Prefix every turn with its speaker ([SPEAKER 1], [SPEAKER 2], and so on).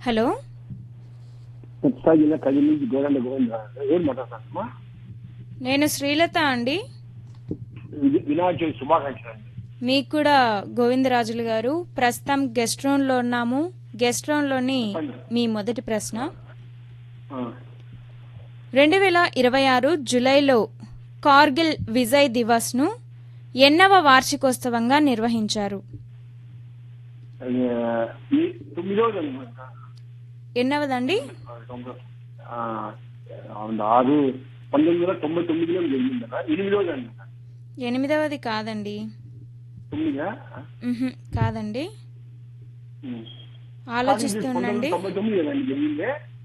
[SPEAKER 1] Hello
[SPEAKER 2] Krishna జిల్లా కదిరి నుంచి గోరండ గోవింద ఎవరు మాట్లాడతారమ్మా
[SPEAKER 1] నేను శ్రీలత అండి
[SPEAKER 2] వి- వినాయక చవితి శుభాకాంక్షలు అండి
[SPEAKER 1] మీకు కూడా గోవిందరాజులు గారు ప్రస్తుతం గెస్ట్ రూమ్లో ఉన్నాము గెస్ట్ రూమ్లోని మీ మొదటి ప్రశ్న
[SPEAKER 2] ఆ.
[SPEAKER 1] రెండు వేల ఇరవై ఆరు జూలైలో కార్గిల్ విజయ్ దివస్ను ఎన్నవ వార్షికోత్సవంగా నిర్వహించారు
[SPEAKER 2] అది, ఈ తొమ్మిదవది అనుకుంటా
[SPEAKER 1] ఎన్నవదండి
[SPEAKER 2] ఆ, తొమ్మిదో- ఆ, అవును, ఆరు పంతొమ్మిది వందల తొంభై తొమ్మిదిలో జరిగింది కదా ఎనిమిదవది అనుకుంటా
[SPEAKER 1] ఎనిమిదవది కాదండి
[SPEAKER 2] తొమ్మిదా
[SPEAKER 1] ఉహుం, కాదండి
[SPEAKER 2] ఉమ్.
[SPEAKER 1] ఆలోచిస్తుండండి
[SPEAKER 2] తొంభై తొమ్మిది కదండి జరిగిందే